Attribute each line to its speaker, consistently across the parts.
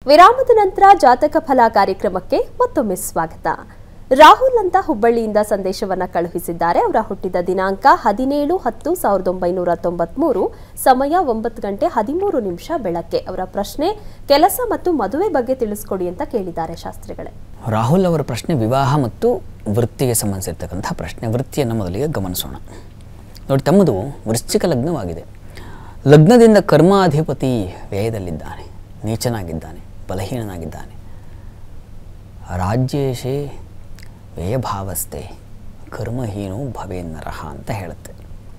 Speaker 1: ವಿರಾಮದ ನಂತರ ಜಾತಕ ಫಲ ಕಾರ್ಯಕ್ರಮಕ್ಕೆ ಮತ್ತೊಮ್ಮೆ ಸ್ವಾಗತ ರಾಹುಲ್ ಅಂತ ಹುಬ್ಬಳ್ಳಿಯಿಂದ ಸಂದೇಶವನ್ನ ಕಳುಹಿಸಿದ್ದಾರೆ ಅವರ ಹುಟ್ಟಿದ ದಿನಾಂಕ ಹದಿನೇಳು ಹತ್ತು ಸಾವಿರದ ಒಂಬೈನೂರ ತೊಂಬತ್ಮೂರು ಸಮಯ ಒಂಬತ್ತು ಗಂಟೆ ಹದಿಮೂರು ನಿಮಿಷ ಬೆಳಗ್ಗೆ ಅವರ ಪ್ರಶ್ನೆ ಕೆಲಸ ಮತ್ತು ಮದುವೆ ಬಗ್ಗೆ ತಿಳಿಸ್ಕೊಡಿ ಅಂತ ಕೇಳಿದ್ದಾರೆ ಶಾಸ್ತ್ರಿಗಳೇ
Speaker 2: ರಾಹುಲ್ ಅವರ ಪ್ರಶ್ನೆ ವಿವಾಹ ಮತ್ತು ವೃತ್ತಿಗೆ ಸಂಬಂಧಿಸಿರ್ತಕ್ಕಂಥ ಪ್ರಶ್ನೆ ವೃತ್ತಿಯನ್ನು ಮೊದಲಿಗೆ ಗಮನಿಸೋಣ ನೋಡಿ ತಮ್ಮದು ವೃಶ್ಚಿಕ ಲಗ್ನವಾಗಿದೆ ಲಗ್ನದಿಂದ ಕರ್ಮಾಧಿಪತಿ ವ್ಯಯದಲ್ಲಿದ್ದಾನೆ ನೀಚನಾಗಿದ್ದಾನೆ ಬಲಹೀನನಾಗಿದ್ದಾನೆ ರಾಜ್ಯೇಶೇ ವ್ಯಯಭಾವಸ್ಥೆ ಕರ್ಮಹೀನೋ ಭವೇನ್ನರಹ ಅಂತ ಹೇಳುತ್ತೆ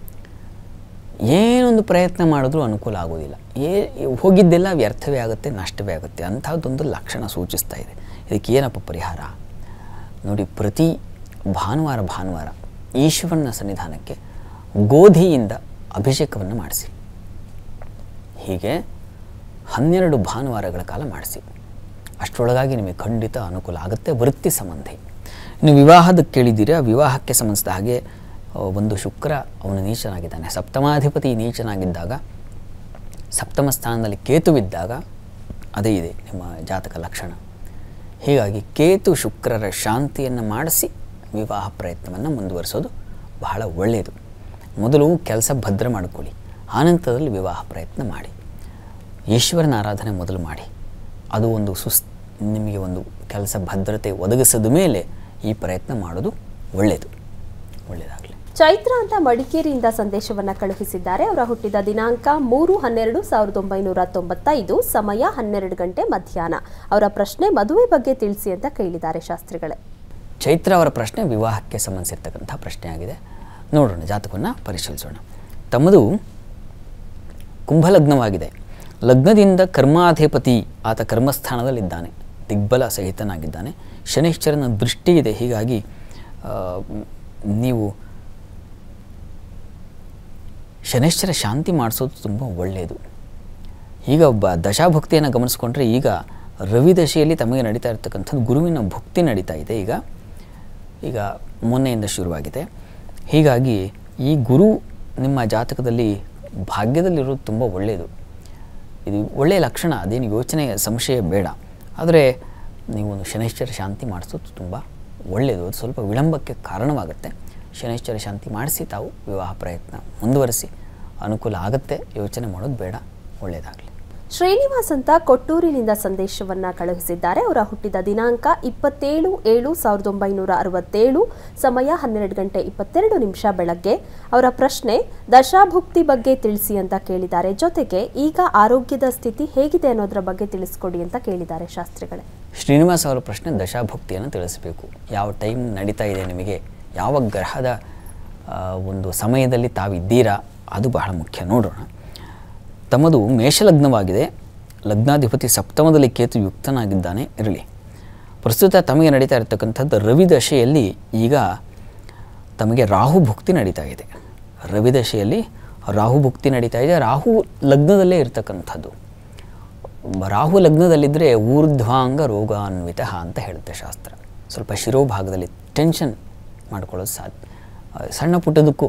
Speaker 2: ಏನೊಂದು ಪ್ರಯತ್ನ ಮಾಡಿದ್ರೂ ಅನುಕೂಲ ಆಗೋದಿಲ್ಲ ಏ ಹೋಗಿದ್ದೆಲ್ಲ ವ್ಯರ್ಥವೇ ಆಗುತ್ತೆ ನಷ್ಟವೇ ಆಗುತ್ತೆ ಅಂಥದ್ದೊಂದು ಲಕ್ಷಣ ಸೂಚಿಸ್ತಾ ಇದೆ ಇದಕ್ಕೆ ಏನಪ್ಪ ಪರಿಹಾರ ನೋಡಿ ಪ್ರತಿ ಭಾನುವಾರ ಭಾನುವಾರ ಈಶ್ವರನ ಸನ್ನಿಧಾನಕ್ಕೆ ಗೋಧಿಯಿಂದ ಅಭಿಷೇಕವನ್ನು ಮಾಡಿಸಿ ಹೀಗೆ ಹನ್ನೆರಡು ಭಾನುವಾರಗಳ ಕಾಲ ಮಾಡಿಸಿ ಅಷ್ಟರೊಳಗಾಗಿ ನಿಮಗೆ ಖಂಡಿತ ಅನುಕೂಲ ಆಗುತ್ತೆ ವೃತ್ತಿ ಸಂಬಂಧಿ ಇನ್ನು ವಿವಾಹದ ಕೇಳಿದ್ದೀರಾ ವಿವಾಹಕ್ಕೆ ಸಂಬಂಧಿಸಿದ ಹಾಗೆ ಆ, ಒಂದು ಶುಕ್ರ ಅವನು ನೀಚನಾಗಿದ್ದಾನೆ ಸಪ್ತಮಾಧಿಪತಿ ನೀಚನಾಗಿದ್ದಾಗ ಸಪ್ತಮ ಸ್ಥಾನದಲ್ಲಿ ಕೇತುವಿದ್ದಾಗ ಅದೇ ಇದೆ ನಿಮ್ಮ ಜಾತಕ ಲಕ್ಷಣ ಹೀಗಾಗಿ ಕೇತು ಶುಕ್ರರ ಶಾಂತಿಯನ್ನು ಮಾಡಿಸಿ ವಿವಾಹ ಪ್ರಯತ್ನವನ್ನು ಮುಂದುವರಿಸೋದು ಬಹಳ ಒಳ್ಳೆಯದು ಮೊದಲು ಕೆಲಸ ಭದ್ರ ಮಾಡಿಕೊಳ್ಳಿ ಆನಂತರದಲ್ಲಿ ವಿವಾಹ ಪ್ರಯತ್ನ ಮಾಡಿ ಈಶ್ವರನ ಆರಾಧನೆ ಮೊದಲು ಮಾಡಿ ಅದು ಒಂದು ಸುಸ್ ನಿಮಗೆ ಒಂದು ಕೆಲಸ ಭದ್ರತೆ ಒದಗಿಸಿದ ಮೇಲೆ ಈ ಪ್ರಯತ್ನ ಮಾಡೋದು ಒಳ್ಳೆಯದು ಒಳ್ಳೆಯದಾಗಲಿ
Speaker 1: ಚೈತ್ರ ಅಂತ ಮಡಿಕೇರಿಯಿಂದ ಸಂದೇಶವನ್ನ ಕಳುಹಿಸಿದ್ದಾರೆ ಅವರ ಹುಟ್ಟಿದ ದಿನಾಂಕ ಮೂರು ಹನ್ನೆರಡು ಸಾವಿರದ ಒಂಬೈನೂರ ತೊಂಬತ್ತೈದು ಸಮಯ ಹನ್ನೆರಡು ಗಂಟೆ ಮಧ್ಯಾಹ್ನ ಅವರ ಪ್ರಶ್ನೆ ಮದುವೆ ಬಗ್ಗೆ ತಿಳಿಸಿ ಅಂತ ಕೇಳಿದ್ದಾರೆ ಶಾಸ್ತ್ರಿಗಳೇ
Speaker 2: ಚೈತ್ರ ಅವರ ಪ್ರಶ್ನೆ ವಿವಾಹಕ್ಕೆ ಸಂಬಂಧಿಸಿರ್ತಕ್ಕಂಥ ಪ್ರಶ್ನೆ ಆಗಿದೆ ನೋಡೋಣ ಜಾತಕವನ್ನು ಪರಿಶೀಲಿಸೋಣ ತಮ್ಮದು ಕುಂಭಲಗ್ನವಾಗಿದೆ ಲಗ್ನದಿಂದ ಕರ್ಮಾಧಿಪತಿ ಆತ ಕರ್ಮಸ್ಥಾನದಲ್ಲಿದ್ದಾನೆ ದಿಗ್ಬಲ ಸಹಿತನಾಗಿದ್ದಾನೆ ಶನಿಶ್ಚರನ ದೃಷ್ಟಿ ಇದೆ ಹೀಗಾಗಿ ಆ, ನೀವು ಶನಿಶ್ಚರ ಶಾಂತಿ ಮಾಡಿಸೋದು ತುಂಬ ಒಳ್ಳೆಯದು ಈಗ ಒಬ್ಬ ದಶಾಭಕ್ತಿಯನ್ನು ಗಮನಿಸ್ಕೊಂಡ್ರೆ ಈಗ ರವಿ ದಶೆಯಲ್ಲಿ ತಮಗೆ ನಡೀತಾ ಇರತಕ್ಕಂಥದ್ದು ಗುರುವಿನ ಭಕ್ತಿ ನಡೀತಾ ಇದೆ ಈಗ ಈಗ ಮೊನ್ನೆಯಿಂದ ಶುರುವಾಗಿದೆ ಹೀಗಾಗಿ ಈ ಗುರು ನಿಮ್ಮ ಜಾತಕದಲ್ಲಿ ಭಾಗ್ಯದಲ್ಲಿರೋದು ತುಂಬ ಒಳ್ಳೆಯದು ಇದು ಒಳ್ಳೆಯ ಲಕ್ಷಣ ಅದೇನು ಯೋಚನೆ ಸಂಶಯ ಬೇಡ ಆದರೆ ನೀವು ಒಂದು ಶನೈಶ್ಚರ ಶಾಂತಿ ಮಾಡಿಸೋದು ತುಂಬ ಒಳ್ಳೆಯದು ಅದು ಸ್ವಲ್ಪ ವಿಳಂಬಕ್ಕೆ ಕಾರಣವಾಗುತ್ತೆ ಶನೈಶ್ಚರ ಶಾಂತಿ ಮಾಡಿಸಿ ತಾವು ವಿವಾಹ ಪ್ರಯತ್ನ ಮುಂದುವರಿಸಿ ಅನುಕೂಲ ಆಗುತ್ತೆ ಯೋಚನೆ ಮಾಡೋದು ಬೇಡ ಒಳ್ಳೆಯದಾಗಲಿ
Speaker 1: ಶ್ರೀನಿವಾಸ್ ಅಂತ ಕೊಟ್ಟೂರಿನಿಂದ ಸಂದೇಶವನ್ನ ಕಳುಹಿಸಿದ್ದಾರೆ ಅವರ ಹುಟ್ಟಿದ ದಿನಾಂಕ ಇಪ್ಪತ್ತೇಳು ಏಳು ಸಾವಿರದ ಒಂಬೈನೂರ ಅರವತ್ತೇಳು ಸಮಯ ಹನ್ನೆರಡು ಗಂಟೆ ಇಪ್ಪತ್ತೆರಡು ನಿಮಿಷ ಬೆಳಗ್ಗೆ ಅವರ ಪ್ರಶ್ನೆ ದಶಾಭುಕ್ತಿ ಬಗ್ಗೆ ತಿಳಿಸಿ ಅಂತ ಕೇಳಿದ್ದಾರೆ ಜೊತೆಗೆ ಈಗ ಆರೋಗ್ಯದ ಸ್ಥಿತಿ ಹೇಗಿದೆ ಅನ್ನೋದರ ಬಗ್ಗೆ ತಿಳಿಸ್ಕೊಡಿ ಅಂತ ಕೇಳಿದ್ದಾರೆ ಶಾಸ್ತ್ರಿಗಳೇ
Speaker 2: ಶ್ರೀನಿವಾಸ್ ಅವರ ಪ್ರಶ್ನೆ ದಶಾಭಕ್ತಿಯನ್ನು ತಿಳಿಸಬೇಕು ಯಾವ ಟೈಮ್ ನಡೀತಾ ಇದೆ ನಿಮಗೆ ಯಾವ ಗ್ರಹದ ಆ, ಒಂದು ಸಮಯದಲ್ಲಿ ತಾವಿದ್ದೀರಾ ಅದು ಬಹಳ ಮುಖ್ಯ ನೋಡೋಣ ತಮ್ಮದು ಮೇಷಲಗ್ನವಾಗಿದೆ ಲಗ್ನಾಧಿಪತಿ ಸಪ್ತಮದಲ್ಲಿ ಕೇತು ಯುಕ್ತನಾಗಿದ್ದಾನೆ ಇರಲಿ ಪ್ರಸ್ತುತ ತಮಗೆ ನಡೀತಾ ಇರತಕ್ಕಂಥದ್ದು ರವಿ ದಶೆಯಲ್ಲಿ ಈಗ ತಮಗೆ ರಾಹು ಭುಕ್ತಿ ನಡೀತಾ ಇದೆ ರವಿ ದಶೆಯಲ್ಲಿ ರಾಹು ಭುಕ್ತಿ ನಡೀತಾ ಇದೆ ರಾಹು ಲಗ್ನದಲ್ಲೇ ಇರತಕ್ಕಂಥದ್ದು ರಾಹು ಲಗ್ನದಲ್ಲಿದ್ದರೆ ಊರ್ಧ್ವಾಂಗ ರೋಗಾನ್ವಿತ ಅಂತ ಹೇಳುತ್ತೆ ಶಾಸ್ತ್ರ ಸ್ವಲ್ಪ ಶಿರೋಭಾಗದಲ್ಲಿ ಟೆನ್ಷನ್ ಮಾಡ್ಕೊಳ್ಳೋದು ಸಾಧ್ಯ ಆ, ಸಣ್ಣ ಪುಟ್ಟದಕ್ಕೂ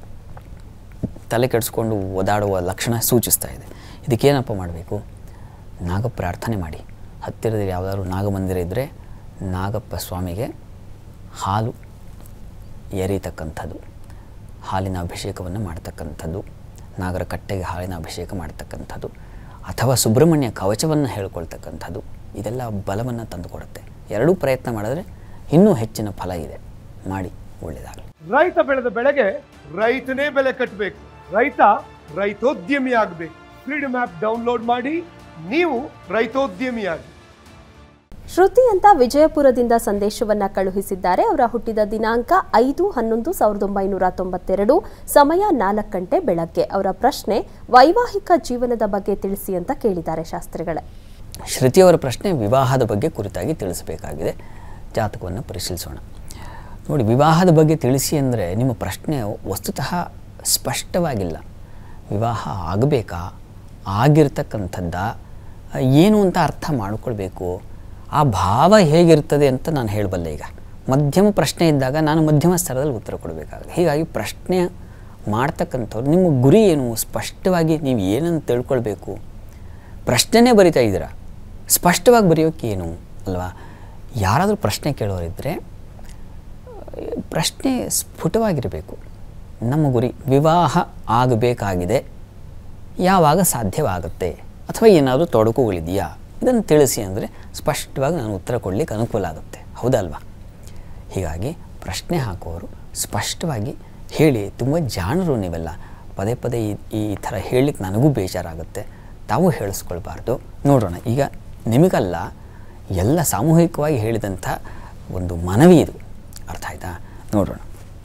Speaker 2: ತಲೆ ಕೆಡಿಸ್ಕೊಂಡು ಓದಾಡುವ ಲಕ್ಷಣ ಸೂಚಿಸ್ತಾ ಇದೆ ಇದಕ್ಕೇನಪ್ಪ ಮಾಡಬೇಕು ನಾಗ ಪ್ರಾರ್ಥನೆ ಮಾಡಿ ಹತ್ತಿರದಲ್ಲಿ ಯಾವುದಾದ್ರು ನಾಗಮಂದಿರ ಇದ್ದರೆ ನಾಗಪ್ಪ ಸ್ವಾಮಿಗೆ ಹಾಲು ಎರೀತಕ್ಕಂಥದ್ದು ಹಾಲಿನ ಅಭಿಷೇಕವನ್ನು ಮಾಡ್ತಕ್ಕಂಥದ್ದು ನಾಗರ ಕಟ್ಟೆಗೆ ಹಾಲಿನ ಅಭಿಷೇಕ ಮಾಡ್ತಕ್ಕಂಥದ್ದು ಅಥವಾ ಸುಬ್ರಹ್ಮಣ್ಯ ಕವಚವನ್ನು ಹೇಳ್ಕೊಳ್ತಕ್ಕಂಥದ್ದು ಇದೆಲ್ಲ ಬಲವನ್ನು ತಂದುಕೊಡುತ್ತೆ ಎರಡೂ ಪ್ರಯತ್ನ ಮಾಡಿದ್ರೆ ಇನ್ನೂ ಹೆಚ್ಚಿನ ಫಲ ಇದೆ ಮಾಡಿ ಒಳ್ಳೆಯದಾಗಲಿ
Speaker 3: ರೈತ ಬೆಳೆದ ಬೆಳೆಗೆ ರೈತನೇ ಬೆಲೆ ಕಟ್ಟಬೇಕು ರೈತ ರೈತೋದ್ಯಮಿ ಆಗಬೇಕು ಫ್ರೀಡಮ್ ಆ್ಯಪ್ ಡೌನ್ಲೋಡ್ ಮಾಡಿ ನೀವು ರೈತೋದ್ಯಮಿಯಾಗಿ
Speaker 1: ಶ್ರುತಿ ಅಂತ ವಿಜಯಪುರದಿಂದ ಸಂದೇಶವನ್ನ ಕಳುಹಿಸಿದ್ದಾರೆ ಅವರ ಹುಟ್ಟಿದ ದಿನಾಂಕ ಐದು ಹನ್ನೊಂದು ಸಾವಿರದ ಒಂಬೈನೂರ ತೊಂಬತ್ತೆರಡು ಸಮಯ ನಾಲ್ಕು ಗಂಟೆ ಬೆಳಗ್ಗೆ ಅವರ ಪ್ರಶ್ನೆ ವೈವಾಹಿಕ ಜೀವನದ ಬಗ್ಗೆ ತಿಳಿಸಿ ಅಂತ ಕೇಳಿದ್ದಾರೆ ಶಾಸ್ತ್ರಿಗಳೇ
Speaker 2: ಶ್ರುತಿಯವರ ಪ್ರಶ್ನೆ ವಿವಾಹದ ಬಗ್ಗೆ ಕುರಿತಾಗಿ ತಿಳಿಸಬೇಕಾಗಿದೆ ಜಾತಕವನ್ನು ಪರಿಶೀಲಿಸೋಣ ನೋಡಿ ವಿವಾಹದ ಬಗ್ಗೆ ತಿಳಿಸಿ ಅಂದರೆ ನಿಮ್ಮ ಪ್ರಶ್ನೆ ವಸ್ತುತಃ ಸ್ಪಷ್ಟವಾಗಿಲ್ಲ ವಿವಾಹ ಆಗಬೇಕಾ ಆಗಿರ್ತಕ್ಕಂಥದ್ದ ಏನು ಅಂತ ಅರ್ಥ ಮಾಡಿಕೊಳ್ಬೇಕು ಆ ಭಾವ ಹೇಗಿರ್ತದೆ ಅಂತ ನಾನು ಹೇಳಬಲ್ಲೆ ಈಗ ಮಧ್ಯಮ ಪ್ರಶ್ನೆ ಇದ್ದಾಗ ನಾನು ಮಧ್ಯಮ ಸ್ತರದಲ್ಲಿ ಉತ್ತರ ಕೊಡಬೇಕಾಗುತ್ತೆ ಹೀಗಾಗಿ ಪ್ರಶ್ನೆ ಮಾಡ್ತಕ್ಕಂಥವ್ರು ನಿಮ್ಮ ಗುರಿ ಏನು ಸ್ಪಷ್ಟವಾಗಿ ನೀವು ಏನಂತ ತಿಳ್ಕೊಳ್ಬೇಕು ಪ್ರಶ್ನೆನೇ ಬರಿತಾ ಇದ್ದೀರಾ ಸ್ಪಷ್ಟವಾಗಿ ಬರೆಯೋಕೆ ಏನು ಅಲ್ವಾ ಯಾರಾದರೂ ಪ್ರಶ್ನೆ ಕೇಳೋರಿದ್ದರೆ ಪ್ರಶ್ನೆ ಸ್ಫುಟವಾಗಿರಬೇಕು ನಮ್ಮ ಗುರಿ ವಿವಾಹ ಆಗಬೇಕಾಗಿದೆ ಯಾವಾಗ ಸಾಧ್ಯವಾಗುತ್ತೆ ಅಥವಾ ಏನಾದರೂ ತೊಡಕುಗಳಿದೆಯಾ ಇದನ್ನು ತಿಳಿಸಿ ಅಂದರೆ ಸ್ಪಷ್ಟವಾಗಿ ನಾನು ಉತ್ತರ ಕೊಡಲಿಕ್ಕೆ ಅನುಕೂಲ ಆಗುತ್ತೆ ಹೌದಲ್ವಾ ಹೀಗಾಗಿ ಪ್ರಶ್ನೆ ಹಾಕೋರು ಸ್ಪಷ್ಟವಾಗಿ ಹೇಳಿ ತುಂಬ ಜಾಣರು ನೀವೆಲ್ಲ ಪದೇ ಪದೇ ಈ ಈ ಥರ ಹೇಳಲಿಕ್ಕೆ ನನಗೂ ಬೇಜಾರಾಗುತ್ತೆ ತಾವು ಹೇಳಿಸ್ಕೊಳ್ಬಾರ್ದು ನೋಡೋಣ ಈಗ ನಿಮಗಲ್ಲ ಎಲ್ಲ ಸಾಮೂಹಿಕವಾಗಿ ಹೇಳಿದಂಥ ಒಂದು ಮನವಿ ಇದು ಅರ್ಥ ಆಯ್ತಾ ನೋಡೋಣ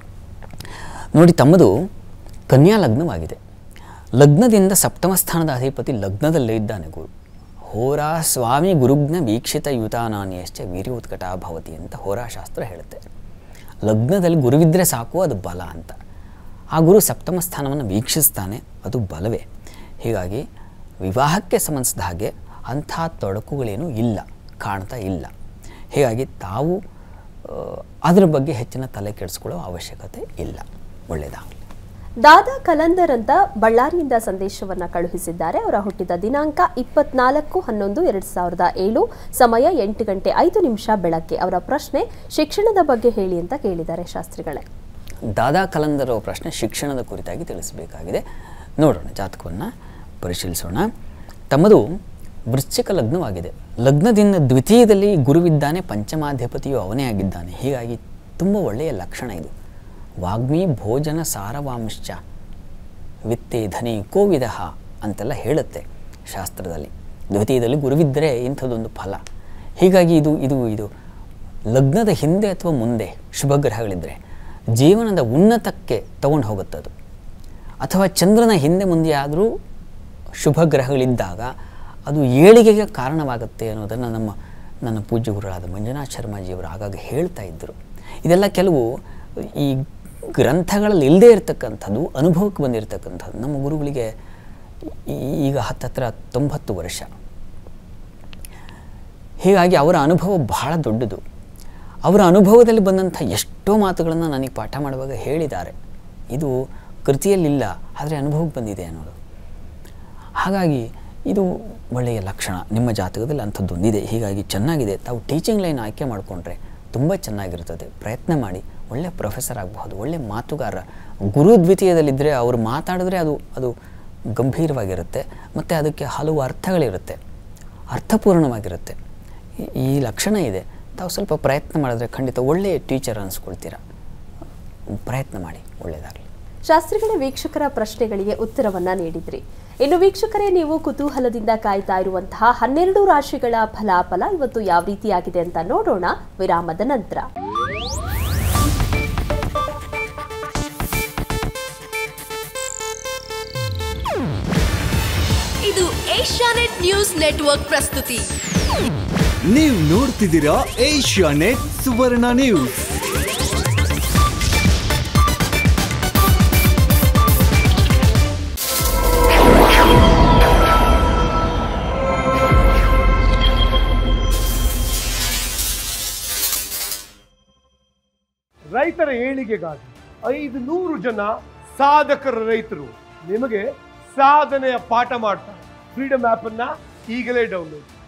Speaker 2: ನೋಡಿ ತಮ್ಮದು ಕನ್ಯಾ ಲಗ್ನವಾಗಿದೆ ಲಗ್ನದಿಂದ ಸಪ್ತಮ ಸ್ಥಾನದ ಅಧಿಪತಿ ಲಗ್ನದಲ್ಲೇ ಇದ್ದಾನೆ ಗುರು ಹೋರಾ ಸ್ವಾಮಿ ಗುರುಗ್ನ ವೀಕ್ಷಿತ ಯುತಾನಾನಿಯಶ್ಚ ವೀರ್ಯೋತ್ಕಟ ಭವತಿ ಅಂತ ಹೋರಾಶಾಸ್ತ್ರ ಹೇಳುತ್ತೆ ಲಗ್ನದಲ್ಲಿ ಗುರುವಿದ್ದರೆ ಸಾಕು ಅದು ಬಲ ಅಂತ ಆ ಗುರು ಸಪ್ತಮ ಸ್ಥಾನವನ್ನು ವೀಕ್ಷಿಸ್ತಾನೆ ಅದು ಬಲವೇ ಹೀಗಾಗಿ ವಿವಾಹಕ್ಕೆ ಸಂಬಂಧಿಸಿದ ಹಾಗೆ ಅಂಥ ತೊಡಕುಗಳೇನೂ ಇಲ್ಲ ಕಾಣ್ತಾ ಇಲ್ಲ ಹೀಗಾಗಿ ತಾವು ಆ, ಅದ್ರ ಬಗ್ಗೆ ಹೆಚ್ಚಿನ ತಲೆ ಕೆಡಿಸ್ಕೊಳ್ಳೋ ಅವಶ್ಯಕತೆ ಇಲ್ಲ ಒಳ್ಳೆಯದಾಗಲಿ
Speaker 1: ದಾದಾ ಕಲಂದರ್ ಅಂತ ಬಳ್ಳಾರಿಯಿಂದ ಸಂದೇಶವನ್ನ ಕಳುಹಿಸಿದ್ದಾರೆ ಅವರ ಹುಟ್ಟಿದ ದಿನಾಂಕ ಇಪ್ಪತ್ನಾಲ್ಕು ಹನ್ನೊಂದು ಎರಡ್ ಸಾವಿರದ ಏಳು ಸಮಯ ಎಂಟು ಗಂಟೆ ಐದು ನಿಮಿಷ ಬೆಳಗ್ಗೆ ಅವರ ಪ್ರಶ್ನೆ ಶಿಕ್ಷಣದ ಬಗ್ಗೆ ಹೇಳಿ ಅಂತ ಕೇಳಿದ್ದಾರೆ ಶಾಸ್ತ್ರಿಗಳೇ
Speaker 2: ದಾದಾ ಕಲಂದರ್ ಅವರ ಪ್ರಶ್ನೆ ಶಿಕ್ಷಣದ ಕುರಿತಾಗಿ ತಿಳಿಸಬೇಕಾಗಿದೆ ನೋಡೋಣ ಜಾತಕವನ್ನು ಪರಿಶೀಲಿಸೋಣ ತಮ್ಮದು ವೃಶ್ಚಿಕ ಲಗ್ನವಾಗಿದೆ ಲಗ್ನದಿಂದ ದ್ವಿತೀಯದಲ್ಲಿ ಗುರುವಿದ್ದಾನೆ ಪಂಚಮಾಧಿಪತಿಯು ಅವನೇ ಆಗಿದ್ದಾನೆ ಹೀಗಾಗಿ ತುಂಬ ಒಳ್ಳೆಯ ಲಕ್ಷಣ ಇದು ವಾಗ್ಮಿ ಭೋಜನ ಸಾರವಾಂಶ್ಚ ವಿತ್ತೆ ಧನಿ ಕೋವಿದ ಅಂತೆಲ್ಲ ಹೇಳುತ್ತೆ ಶಾಸ್ತ್ರದಲ್ಲಿ ದ್ವಿತೀಯದಲ್ಲಿ ಗುರುವಿದ್ದರೆ ಇಂಥದ್ದೊಂದು ಫಲ ಹೀಗಾಗಿ ಇದು ಇದು ಇದು ಲಗ್ನದ ಹಿಂದೆ ಅಥವಾ ಮುಂದೆ ಶುಭ ಗ್ರಹಗಳಿದ್ದರೆ ಜೀವನದ ಉನ್ನತಕ್ಕೆ ತಗೊಂಡು ಹೋಗುತ್ತದು ಅಥವಾ ಚಂದ್ರನ ಹಿಂದೆ ಮುಂದೆ ಆದರೂ ಶುಭ ಗ್ರಹಗಳಿದ್ದಾಗ ಅದು ಏಳಿಗೆಗೆ ಕಾರಣವಾಗುತ್ತೆ ಅನ್ನೋದನ್ನು ನಮ್ಮ ನನ್ನ ಪೂಜ್ಯ ಗುರುಗಳಾದ ಮಂಜುನಾಥ್ ಶರ್ಮಾಜಿಯವರು ಆಗಾಗ ಹೇಳ್ತಾ ಇದ್ದರು ಇದೆಲ್ಲ ಕೆಲವು ಈ ಗ್ರಂಥಗಳಲ್ಲಿ ಇಲ್ಲದೇ ಇರತಕ್ಕಂಥದ್ದು ಅನುಭವಕ್ಕೆ ಬಂದಿರತಕ್ಕಂಥದ್ದು ನಮ್ಮ ಗುರುಗಳಿಗೆ ಈ- ಈಗ ಹತ್ತತ್ರ ತೊಂಬತ್ತು ವರ್ಷ ಹೀಗಾಗಿ ಅವರ ಅನುಭವ ಬಹಳ ದೊಡ್ಡದು ಅವರ ಅನುಭವದಲ್ಲಿ ಬಂದಂಥ ಎಷ್ಟೋ ಮಾತುಗಳನ್ನು ನನಗೆ ಪಾಠ ಮಾಡುವಾಗ ಹೇಳಿದ್ದಾರೆ ಇದು ಕೃತಿಯಲ್ಲಿಲ್ಲ ಆದರೆ ಅನುಭವಕ್ಕೆ ಬಂದಿದೆ ಅನ್ನೋದು ಹಾಗಾಗಿ ಇದು ಒಳ್ಳೆಯ ಲಕ್ಷಣ ನಿಮ್ಮ ಜಾತಕದಲ್ಲಿ ಅಂಥದ್ದೊಂದಿದೆ ಹೀಗಾಗಿ ಚೆನ್ನಾಗಿದೆ ತಾವು ಟೀಚಿಂಗ್ ಲೈನ್ ಆಯ್ಕೆ ಮಾಡಿಕೊಂಡ್ರೆ ತುಂಬ ಚೆನ್ನಾಗಿರ್ತದೆ ಪ್ರಯತ್ನ ಮಾಡಿ ಒಳ್ಳೆ ಪ್ರೊಫೆಸರ್ ಆಗಬಹುದು ಒಳ್ಳೆ ಮಾತುಗಾರ ಗುರು ದ್ವಿತೀಯದಲ್ಲಿದ್ದರೆ ಅವರು ಮಾತಾಡಿದ್ರೆ ಅದು ಅದು ಗಂಭೀರವಾಗಿರುತ್ತೆ ಮತ್ತು ಅದಕ್ಕೆ ಹಲವು ಅರ್ಥಗಳಿರುತ್ತೆ ಅರ್ಥಪೂರ್ಣವಾಗಿರುತ್ತೆ ಈ- ಈ ಲಕ್ಷಣ ಇದೆ ತಾವು ಸ್ವಲ್ಪ ಪ್ರಯತ್ನ ಮಾಡಿದ್ರೆ ಖಂಡಿತ ಒಳ್ಳೆಯ ಟೀಚರ್ ಅನಿಸ್ಕೊಳ್ತೀರ ಪ್ರಯತ್ನ ಮಾಡಿ ಒಳ್ಳೆಯದಾಗಲಿ
Speaker 1: ಶಾಸ್ತ್ರಿಗಳ ವೀಕ್ಷಕರ ಪ್ರಶ್ನೆಗಳಿಗೆ ಉತ್ತರವನ್ನ ನೀಡಿದ್ರಿ ಇನ್ನು ವೀಕ್ಷಕರೇ ನೀವು ಕುತೂಹಲದಿಂದ ಕಾಯ್ತಾ ಇರುವಂತಹ ಹನ್ನೆರಡು ರಾಶಿಗಳ ಫಲಾಫಲ ಇವತ್ತು ಯಾವ ರೀತಿಯಾಗಿದೆ ಅಂತ ನೋಡೋಣ ವಿರಾಮದ ನಂತರ
Speaker 4: ಇದು ಏಷ್ಯಾನೆಟ್ ನ್ಯೂಸ್ ನೆಟ್ವರ್ಕ್ ಪ್ರಸ್ತುತಿ
Speaker 5: ನೀವು ನೋಡ್ತಿದ್ದೀರಾ ಏಷ್ಯಾ ನೆಟ್ ಸುವರ್ಣ ನ್ಯೂಸ್
Speaker 3: ರೈತರ ಏಳಿಗೆಗಾಗಿ ಐದು ನೂರು ಜನ ಸಾಧಕರ ರೈತರು ನಿಮಗೆ ಸಾಧನೆಯ ಪಾಠ ಮಾಡ್ತಾರೆ ಫ್ರೀಡಮ್ ಆಪ್ ಅನ್ನ ಈಗಲೇ ಡೌನ್ಲೋಡ್